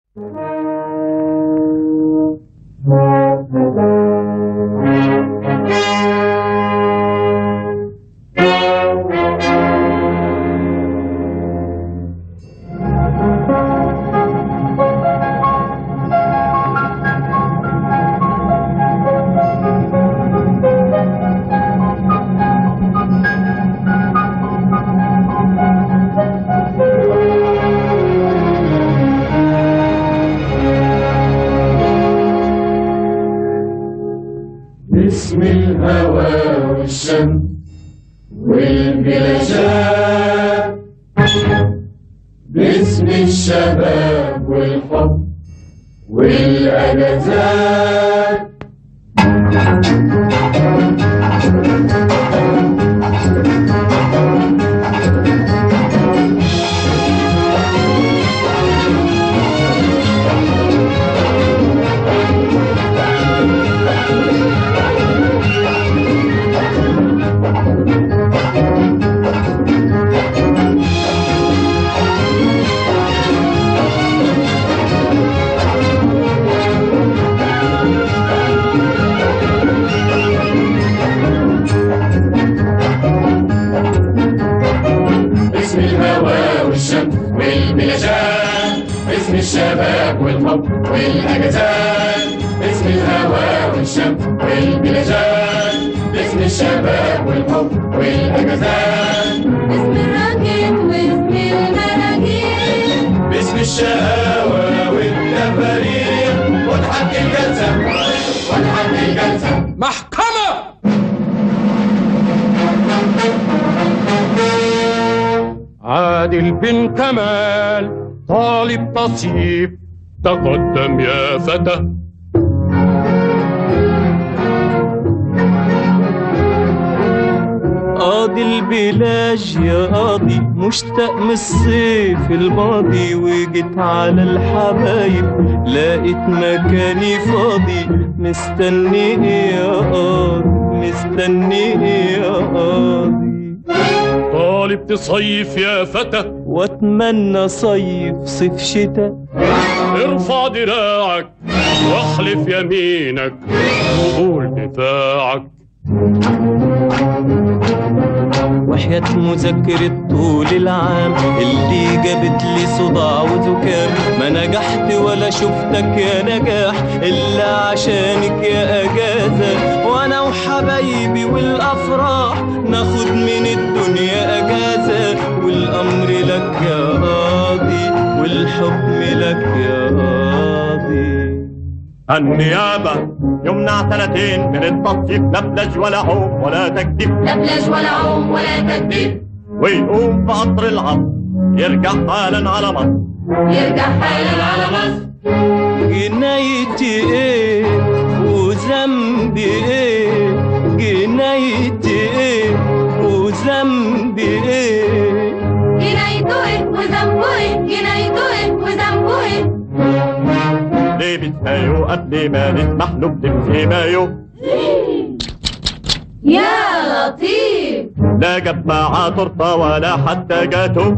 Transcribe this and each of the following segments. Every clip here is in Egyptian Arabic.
باسم الهوى والشمس والبلاشات باسم الشباب والحب والأجازات باسم الهوى والشمس والبلاشات باسم الشباب والحب والأجازات باسم الهوى والشمس والبلاشات باسم الشباب والحب والأجازات اسم الراكب واسم المراكب باسم الشقاوة والتفاريح واضحك الجلسة واضحك الجلسة محكمة عادل بن كمال طالب تصيف تقدم يا فتى قاضي البلاج يا قاضي مشتاق من الصيف الماضي وجيت على الحبايب لقيت مكاني فاضي مستني يا قاضي مستني يا قاضي طالب تصيف يا فتى واتمنى صيف صيف شتاء ارفع دراعك واحلف يمينك وقول دفاعك وحياة مذاكرة طول العام اللي جابت لي صداع وزكام ما نجحت ولا شفتك يا نجاح إلا عشانك يا أجازة وأنا وحبايبي والأفراح ناخد من الدنيا أجازة والأمر لك يا قاضي والحكم لك يا قاضي النيابة يمنع سنتين من التصيف لا بلاج ولا عوم ولا تكتيف لا بلاش ولا عوم ولا تكتيف ويقوم في قطر العصر يرجع حالا على مصر يرجع حالا على مصر جنايتي ايه وذنبي ايه جنايتي ايه وذنبي ايه جنايته ايه وذنبه ايه جنايته ايه وذنبه ايه لابس مايو قبل ما نسمح له بلبس مايو يا لطيف لا جاب معاه تورته ولا حتى جاتو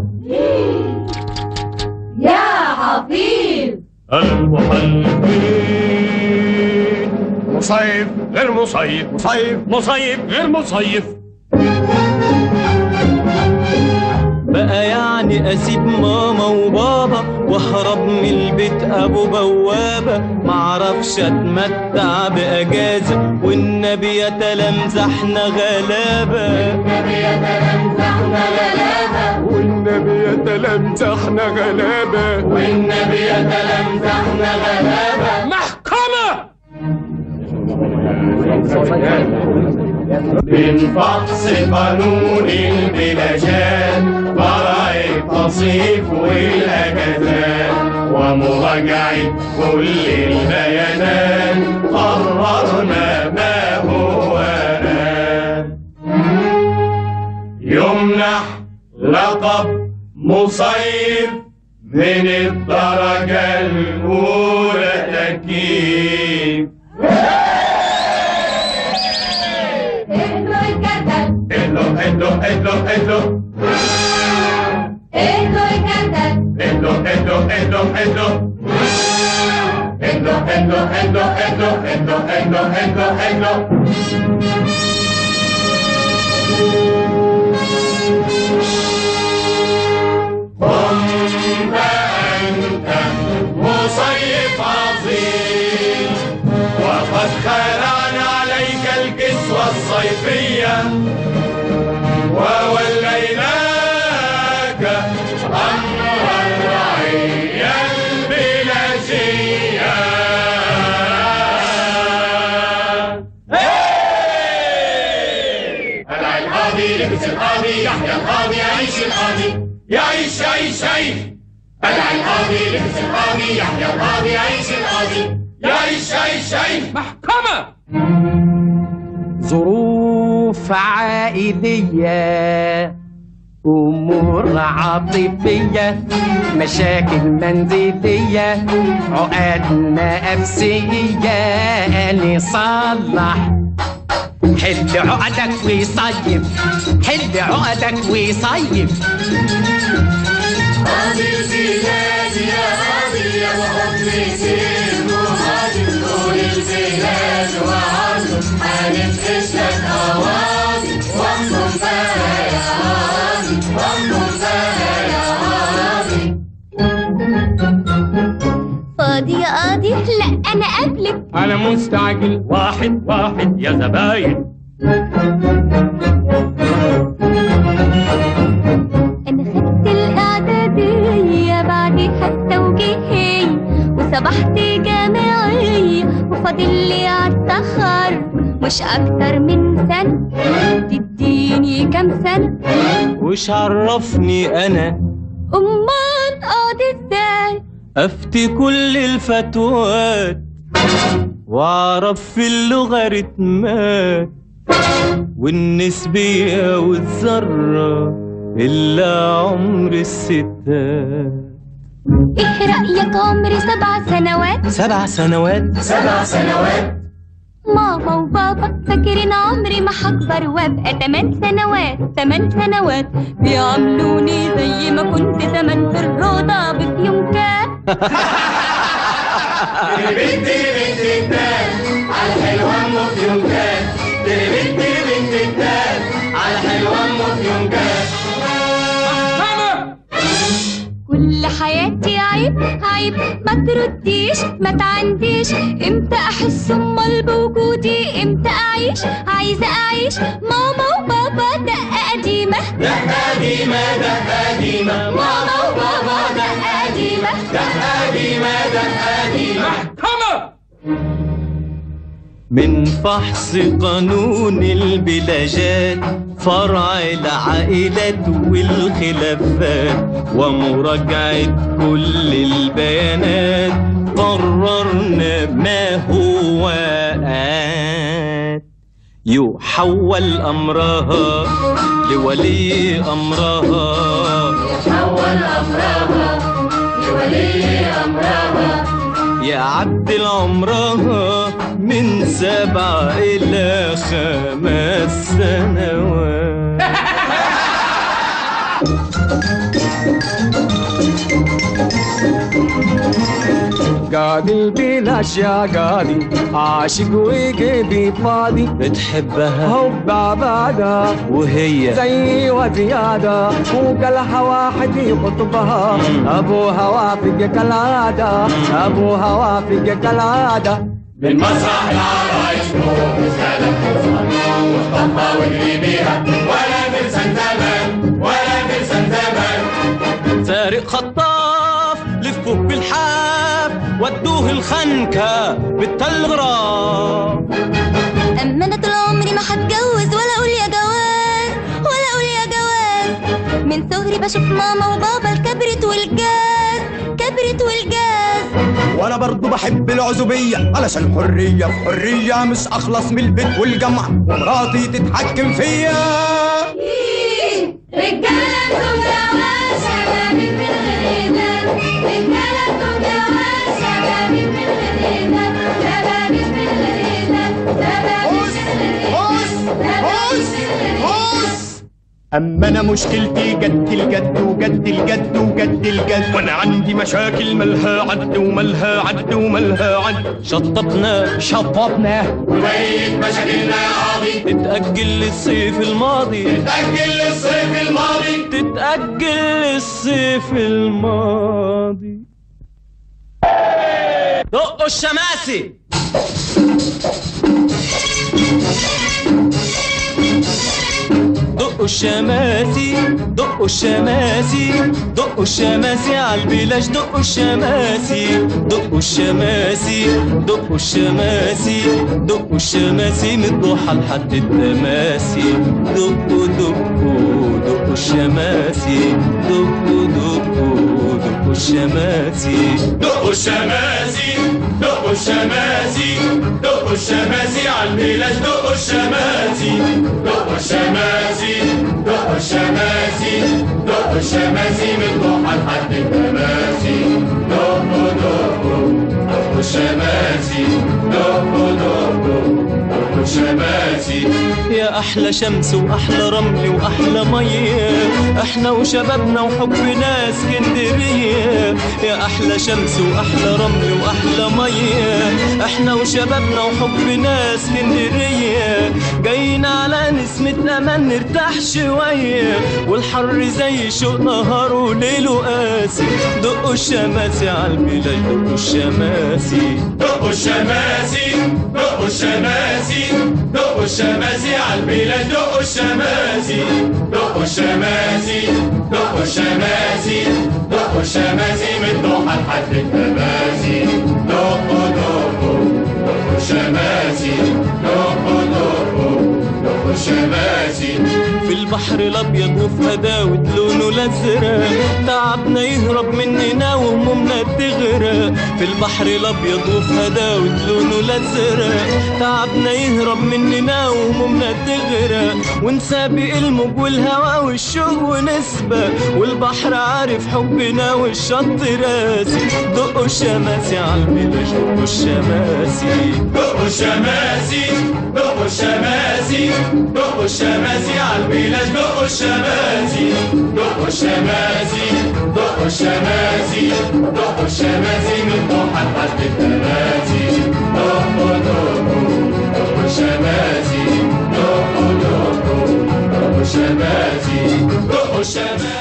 يا حفيظ المحلفين مصيف غير مصيف مصيف مصيف غير مصيف بقى يعني اسيب ماما وبابا واهرب من البيت ابو بوابه معرفش اتمتع باجازه والنبي يتلمزحنا غلابه النبي يتلمزحنا غلابة والنبي يتلمزحنا غلابة والنبي يتلمزحنا غلابة محكمة من فحص قانون البلاشات فرع التصيف والأجازات ومراجعة كل البيانات قررنا ما هو آن يمنح لقب مصيف من الدرجة الأولى تكييف اهدوا الكتب اهدوا اهدوا اهدوا اهدوا اهدوا الكتب اهدوا اهدوا اهدوا اهدوا endo, endo, endo, endo, endo, endo, endo, endo. قم فأنت مصيف عظيم وقد خلعنا عليك الكسوة الصيفية ووليناك أمر الرعية البلاشية قلع القاضي لبس القاضي يحيى القاضي يعيش القاضي يعيش يعيش يعيش قلع القاضي لبس القاضي يحيى القاضي يعيش القاضي يعيش يعيش يعيش محكمة ظروف عائلية أمور عاطفية مشاكل منزلية عقد نفسية نصلح حل عقدك وصيف حل عقدك وصيف قاضي البلاد يا قاضي يا وحب سيف وقاضي طول البلاد وعرضه هنفقش لك قواضي واحكم بقى يا قاضي واحكم بقى يا قاضي فاضي يا قاضي لا انا قبلك أنا مستعجل واحد واحد يا زباين انا خدت الاعدادية بعدها التوجيهية وصبحت جامعية وفاضل لي عالتخرج مش اكتر من سنة تديني كام سنة وش عرفني انا امال قاضي ازاي افتي كل الفتوات واعرف في اللوغاريتمات والنسبية والذرة إلا عمر الستات ايه رأيك عمري سبع سنوات سبع سنوات سبع سنوات ماما وبابا فاكرين عمري ما هكبر وابقى تمن سنوات تمن سنوات بيعاملوني زي ما كنت زمان في الروضة بفيونكات بنت بنت الدال على الحلوة ام فيونكات بنت بنت الدال على الحلوة ام فيونكات محكمة كل حياتي عيب عيب ما ترديش ما تعنديش امتى احس امال بوجودي امتى اعيش عايزه اعيش ماما وبابا دقه قديمه دقة قديمة دقة قديمة ماما وبابا دقه قديمه دقة قديمة دقة قديمة محكمة من فحص قانون البلاجات فرع العائلات والخلافات ومراجعة كل البيانات قررنا ما هو آت يحول أمرها لولي أمرها حول امرها لولي امرها يعدل عمرها من سبع إلى خمس سنوات قاضي بلاش يا قاضي عاشق وقلبي فاضي بتحبها حب عبادة وهي زي وزيادة فوق الحواحد يخطبها أبوها وافق كالعادة أبوها وافق كالعادة من مسرح العرايس نور رسالة حزن واخطفها واجري بيها ولا ترسن زمان ولا ترسن زمان سارق خطاف لفوه بالحاف ودوه الخنكة بالتلغراف اما انا طول عمري ما هتجوز ولا اقول يا جواز ولا اقول يا جواز من صغري بشوف ماما وبابا الكبرت والجاز كبرت والجاز وانا برضو بحب العزوبية علشان حرية في حرية مش اخلص من البيت والجامعة ومراتي تتحكم فيا رجالة انتم جواز شبابيك من غير إيمان رجالة انتم جواز شبابيك من غير إيمان شبابيك من غير إيمان شبابيك من غير إيمان هوس هوس هوس اما انا مشكلتي جد الجد وجد الجد وجد الجد وانا عندي مشاكل ملها عد وملها عد وملها عد شطبنا شطبنا وبقية مشاكلنا يا قاضي تتأجل للصيف الماضي تأجل للصيف الماضي تتأجل للصيف الماضي دقوا الشماسي دقوا الشماسي دقوا الشماسي دقوا الشماسي عالبلاش دقوا الشماسي دقوا الشماسي دقوا الشماسي دقوا الشماسي من الضحى لحد التماسي دقوا دقوا دقوا الشماسي دقوا دقوا دقوا الشماسي دقوا الشماسي دقوا الشماسي دقوا الشماسي عالبلاش دقوا الشماسي دقوا الشماسي دقوا الشماسي دقوا الشماسي من ضحى لحد التماسي دقوا دقوا دقوا الشماسي دقوا دقوا دقوا الشماسي يا احلى شمس واحلى رمل واحلى ميه احنا وشبابنا وحبنا اسكندريه يا احلى شمس واحلى رمل واحلى ميه احنا وشبابنا وحبنا اسكندريه جايين على نسمة امل نرتاح شويه والحر زي شوق نهار وليله قاسي دقوا الشماسي عالبلاش دقوا الشماسي دقوا الشماسي دقوا الشماسي دقوا الشماسي عالبلاد دقوا الشماسي دقوا الشماسي دقوا الشماسي دقوا الشماسي من ضحى لحد التماسي دقوا دقوا دقوا الشماسي دقوا دقوا دقوا الشماسي في البحر الابيض وفي هداوة لونه الازرق تعبنا يهرب مننا وهمومنا تغرق في البحر الابيض وفي هداوة لونه الازرق تعبنا يهرب مننا وهمومنا تغرق ونسابق الموج والهوا والشوق ونسبة والبحر عارف حبنا والشط راسي دقوا الشماسي عالبلاش دقوا الشماسي دقوا الشماسي دقوا الشماسي دقوا الشماسي عالبلاش دقوا الشماسي دقوا الشماسي دقوا الشماسي دقوا الشماسي من ضحى لحد التماسي دقوا دقوا دقوا الشماسي دقوا دقوا دقوا الشماسي دقوا الشماسي